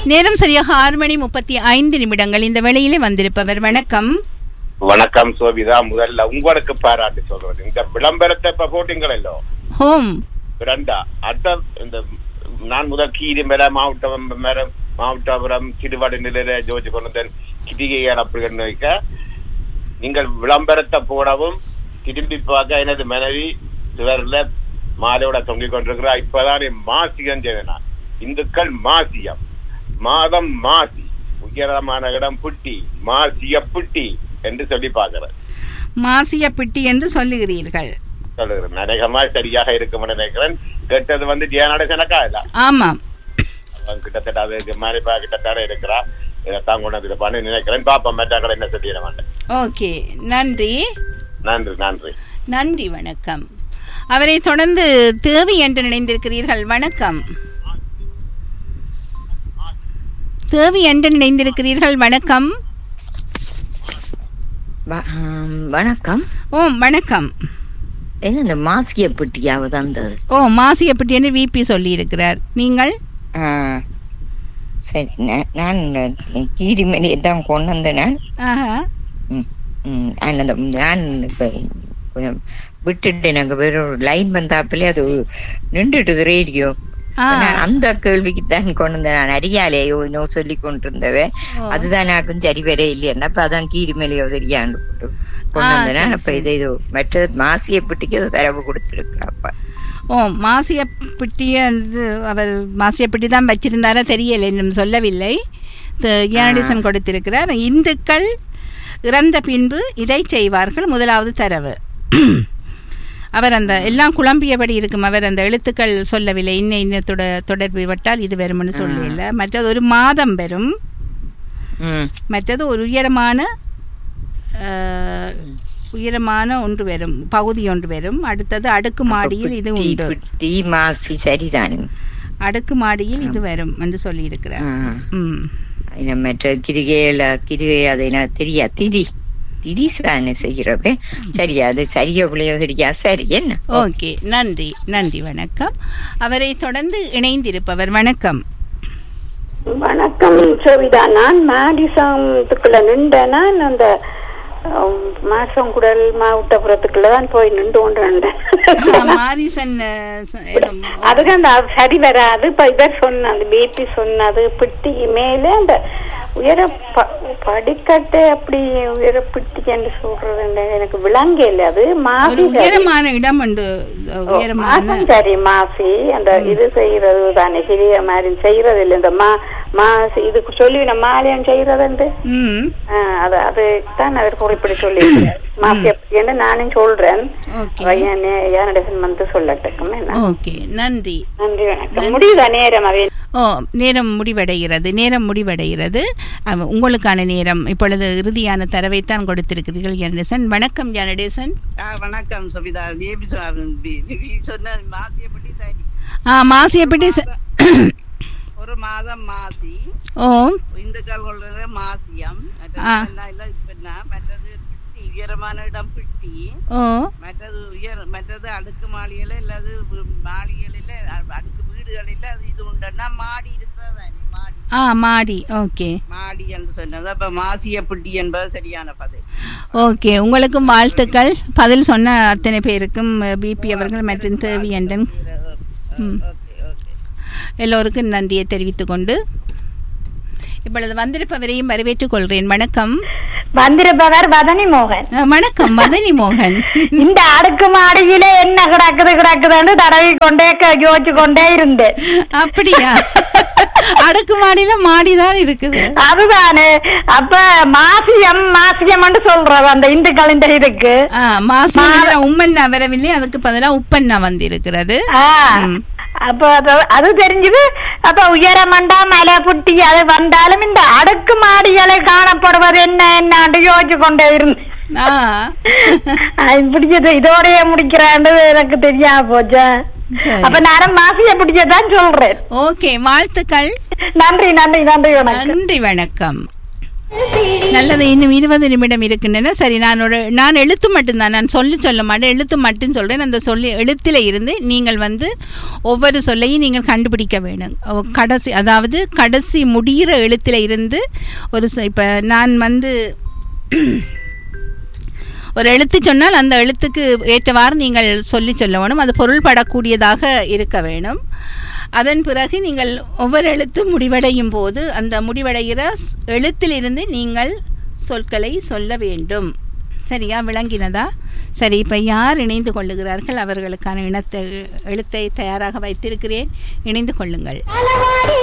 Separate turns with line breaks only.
நேரம் சரியாக ஆறு மணி முப்பத்தி ஐந்து நிமிடங்கள் இந்த வேளையிலே வந்திருப்பவர் வணக்கம்
வணக்கம் சோபிதா முதல்ல உங்களுக்கு பாராட்டு சொல்றது இந்த விளம்பரத்தை இப்ப போட்டீங்களோ
ஹோம்
ரெண்டா அடுத்த இந்த நான் முதல் கீரி மேல மாவட்டம் மேல மாவட்டபுரம் திருவாடு நிலையில ஜோதி கொண்டதன் கிரிகைகள் அப்படி வைக்க நீங்கள் விளம்பரத்தை போடவும் திரும்பி பார்க்க எனது மனைவி இவர்ல மாலையோட தொங்கிக் கொண்டிருக்கிறார் இப்பதான் என் மாசியம் செய்தனா இந்துக்கள் மாசியம் மாதம் மாசி உயரமான இடம் புட்டி மாசிய புட்டி என்று சொல்லி பார்க்கிறேன்
மாசிய பிட்டி என்று சொல்லுகிறீர்கள்
சொல்லுகிறேன் நரகமா சரியாக இருக்கும் நினைக்கிறேன் கேட்டது வந்து ஜெயநாடகனக்கா இல்ல
ஆமாம்
அவன் கிட்டத்தட்ட அதுக்கு மாரிப்பா கிட்டத்தட்ட இருக்கிறா இதைத்தான் கொண்டு வந்திருப்பான்னு நினைக்கிறேன் பாப்பா மெட்டாக்கள் என்ன சொல்லிட மாட்டேன்
ஓகே நன்றி
நன்றி நன்றி
நன்றி வணக்கம் அவரை தொடர்ந்து தேவி என்று நினைந்திருக்கிறீர்கள் வணக்கம் தேவி என்று நினைந்திருக்கிறீர்கள் வணக்கம்
வ- ஆம், வணக்கம்
ஓ வணக்கம்
என்ன இந்த மாசிய பெட்டியாவது வந்தது
ஓ மாசியப்பட்டி என்று விபி சொல்லியிருக்கிறார் நீங்கள்
ஆ, சரி நா- நான் கீரிமணியை தான் கொண்டு வந்தேன்
ஆஹா
ம், ம், ஆனா அந்த நான் இப்ப கொஞ்சம் விட்டுட்டு எனக்கு வேற ஒரு லைன் வந்தாப்பிலே அது நின்றுட்டுது ரேடியோ
ஆ.
நான் அந்த கேள்விக்கு தான் கொண்டு வந்தேன் நான் அரியாலையோ இன்னும் சொல்லி கொண்டு இருந்தவன்
ஓ.
அதுதான் எனக்கும் சரி வர இல்லையா அப்ப அதான் கீரிமலையோ தெரியாண்டு போட்டு கொண்டு
ஆ,
வந்தேன்
சரி,
அப்ப இது இது மற்ற மாசிய பெட்டிக்கு அது தரவு கொடுத்துருக்குறாப்ப
ஓ மாசியப்பட்டி வந்து அவர் மாசியப்பட்டி தான் வச்சிருந்தாரா தெரியலை இன்னும் சொல்லவில்லை ஞானடேசன் கொடுத்திருக்கிறார் இந்துக்கள் இறந்த பின்பு இதை செய்வார்கள் முதலாவது தரவு அவர் அந்த எல்லாம் குழம்பியபடி இருக்கும் அவர் அந்த எழுத்துக்கள் சொல்லவில்லை இன்ன இன்னத்தோட தொடர்பு விட்டால் இது வரும்னு சொல்லல மற்றது ஒரு மாதம் வரும்
ம்
மற்றது ஒரு உயரமான அஹ், உயரமான ஒன்று வரும் பகுதி ஒன்று வரும் அடுத்தது அடுக்கு மாடியில் இது
புட்டி,
உண்டு
புட்டி மாசி சரிதானே
அடுக்கு மாடியில் இது வரும் என்று சொல்லியிருக்கிறார்
ஆ.
ம்
என்ன மற்ற கிரிகையில கிரிகை அது என்ன தெரியா திதி திதி தானே செய்கிறவே சரியா அது சரியா பிள்ளையோ சரியா சரி என்ன
ஓகே நன்றி நன்றி வணக்கம் அவரை தொடர்ந்து இணைந்திருப்பவர் வணக்கம்
வணக்கம் சோவிதா நான் மாடிசத்துக்குள்ள நின்ற நான் அந்த அஹ், மாசங்குடல் மாவட்டபுரத்துக்குள்ள தான் போய் நின்று கொண்டு
ஆ,
வந்தேன்
மாரிசன் அஹ், ச- ஏதோ-
அதுக்கு அந்த சரி வராது இப்ப இவர் சொன்ன அந்த பிபி சொன்னது பிட்டி மேலே அந்த உயர ப- படிக்கட்டு அப்படி உயர பிட்டி என்று சொல்றது என்ன எனக்கு விளங்க இல்லை அது
ஒரு
மாசி சரி.
உயரமான இடம் உண்டு உயரமான
மாசம் சரி மாசி அந்த இது செய்யறது தானே சிறிய மாதிரி செய்யறது இல்லை இந்த மா மாசி இதுக்கு சொல்லி நான் மாலையம் செய்யறதுண்டு
ம்
அது அதுதான் அவர் குறிப்பிட்டு சொல்லி மாசி அப்படின்னு நானும் சொல்றேன்
ஓகே
யானடேசன் வந்து சொல்லட்டுக்குமே
ஓகே நன்றி
நன்றி வணக்கம் முடியுதா நேரம் அவே
ஓ நேரம் முடிவடைகிறது நேரம் முடிவடைகிறது அவ- உங்களுக்கான நேரம் இப்பொழுது இறுதியான தரவைத்தான் கொடுத்திருக்கிறீர்கள் ஜெனடேசன் வணக்கம் ஜெனடேசன்
ஆ, வணக்கம் சபிதா தேவி சொ- பி- பி சொன்ன மாசியப்பட்டி சரி
ஆ மாசியப்பட்டி ச-
ஒரு மாதம் மாசி
ஓ
இந்துக்கள் கொள்றது மாசியம் மற்றது
ஆ.
என்ன இல்ல இப்ப என்ன மற்றது பிட்டி உயரமான இடம் பிட்டி
ஓ
மற்றது உயர் மற்றது அடுக்கு மாளிகையில இல்லாது மாளிகைகளில அடுக்கு வீடுகளில் அது இது உண்டுன்னா மாடி இருக்கிறதானே மாடி
ஆ மாடி ஓகே
மாடி என்று சொன்னது அப்ப மாசிய பிட்டி என்பது சரியான பதில்
ஓகே உங்களுக்கும் வாழ்த்துக்கள் பதில் சொன்ன அத்தனை பேருக்கும் பிபி அவர்கள் மற்றும் தேவி அண்டன் ம்.
ஓகே ஓகே
எல்லோருக்கும் நன்றியை தெரிவித்துக் கொண்டு இப்பொழுது வந்திருப்பவரையும் வரவேற்றுக் கொள்கிறேன் வணக்கம்
வந்திருப்பவர் வதனி மோகன்
அஹ், வணக்கம் மதனி மோகன்
இந்த அடுக்கு மாடியில என்ன கிடக்குது கிடக்குதுன்னு தடவி கொண்டே க- யோசிச்சு கொண்டே இருந்தேன்
அப்படியா அடுக்கு மாடியில மாடிதான் இருக்குது
அதுதானே அப்ப மாசியம் மாசியம்னு சொல்றது அந்த இந்துக்களின் இதுக்கு
ஆ, மாசி உம்மன்னா வரவில்லை அதுக்கு பதிலா உப்பண்ணா வந்திருக்கிறது
ஆ,
ம்.
அப்ப அது- அது தெரிஞ்சது அப்ப உயரமண்டா மலை புட்டி அது வந்தாலும் இந்த அடுக்கு மாடிகளை காணப்படுவது என்ன என்னான்னு யோசிச்சு கொண்டே இருந்தேன்
ஆ.
அது பிடிச்சது இதோடய முடிக்கிறாண்டு எனக்கு தெரியாம போச்சா
சரி.
அப்ப நானும் மாசிய பிடிச்சதான் சொல்றேன்
ஓகே வாழ்த்துக்கள்
நன்றி நன்றி நன்றி வணக்கம்
நன்றி வணக்கம் நல்லது இன்னும் இருபது நிமிடம் இருக்கின்றன சரி நான் ஒரு நான் எழுத்து மட்டும்தான் நான் சொல்லி சொல்ல மாட்டேன் எழுத்து மட்டும் சொல்கிறேன் அந்த சொல்லி எழுத்தில் இருந்து நீங்கள் வந்து ஒவ்வொரு சொல்லையும் நீங்கள் கண்டுபிடிக்க வேணும் ஓ, கடைசி அதாவது கடைசி முடிகிற எழுத்தில் இருந்து ஒரு இப்போ நான் வந்து ஒரு எழுத்து சொன்னால் அந்த எழுத்துக்கு ஏற்றவாறு நீங்கள் சொல்லி சொல்ல வேணும் அது பொருள்படக்கூடியதாக இருக்க வேணும் அதன் பிறகு நீங்கள் ஒவ்வொரு எழுத்து முடிவடையும் போது அந்த முடிவடைகிற ஸ்- எழுத்திலிருந்து நீங்கள் சொற்களை சொல்ல வேண்டும் சரியா விளங்கினதா சரி இப்போ யார் இணைந்து கொள்ளுகிறார்கள் அவர்களுக்கான இனத்தை எழுத்தை தயாராக வைத்திருக்கிறேன் இணைந்து கொள்ளுங்கள்